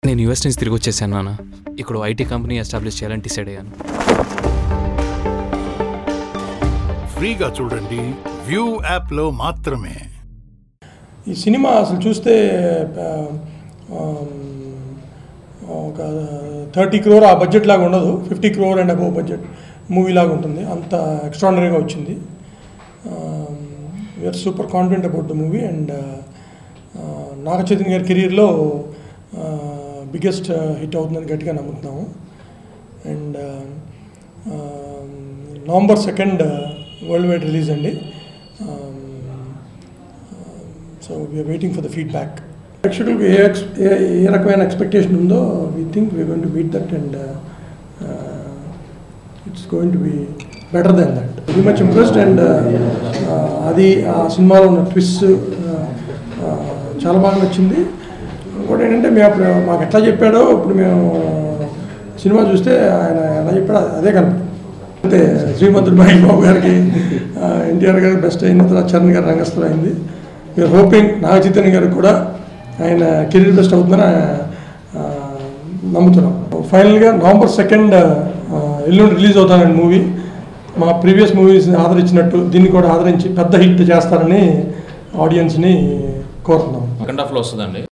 నేను యూఎస్ నుంచి తిరిగి వచ్చేసాను నాన్న ఇక్కడ ఐటీ కంపెనీ ఎస్టాబ్లిష్ చేయాలని డిసైడ్ అయ్యాను ఫ్రీగా చూడండి వ్యూ యాప్లో మాత్రమే ఈ సినిమా అసలు చూస్తే ఆ, ఆ, ఒక థర్టీ క్రోర్ ఆ బడ్జెట్ లాగా ఉండదు fifty crore and above budget movie లాగా ఉంటుంది అంత ఎక్స్ట్రాడనరీగా వచ్చింది we're super confident about the movie and Naga Chaitanya గారి కెరీర్లో బిగ్గెస్ట్ హిట్ అవుతుందని గట్టిగా నమ్ముతున్నాము and November second world wide release అండి so we're waiting for the feedback ప్రేక్షకులకు ఏ ఎక్స్ ఏ ఏ రకమైన ఎక్స్పెక్టేషన్ ఉందో we think we going to meet that and it's going to be better than that very much impressed and అది ఆ సినిమాలో ఉన్న ట్విస్ట్ చాలా బాగా నచ్చింది ఇంకోటి ఏంటంటే మేము అప్పుడు మాకు ఎట్లా చెప్పాడో ఇప్పుడు మేము సినిమా చూస్తే ఆయన ఎలా చెప్పాడో అదే కనపడింది అంటే శ్రీమంతుడు మహేష్ బాబు గారికి ఎన్టీఆర్ గారికి బెస్ట్ అయిన తర్వాత చరణ్ గారి రంగస్థలం అయింది వీఆర్ హోపింగ్ నాగ చైతన్య గారికి కూడా ఆయన కెరీర్ బెస్ట్ అవుతుందని ఆ, నమ్ముతున్నాం ఫైనల్గా నవంబర్ సెకండ్ ఎల్లుండి రిలీజ్ అవుతానండి మూవీ మా ప్రీవియస్ మూవీస్ని ఆదరించినట్టు దీన్ని కూడా ఆదరించి పెద్ద హిట్ చేస్తారని ఆడియన్స్ని కోరుతున్నాం సెకండ్ హాఫ్లో వస్తుందండి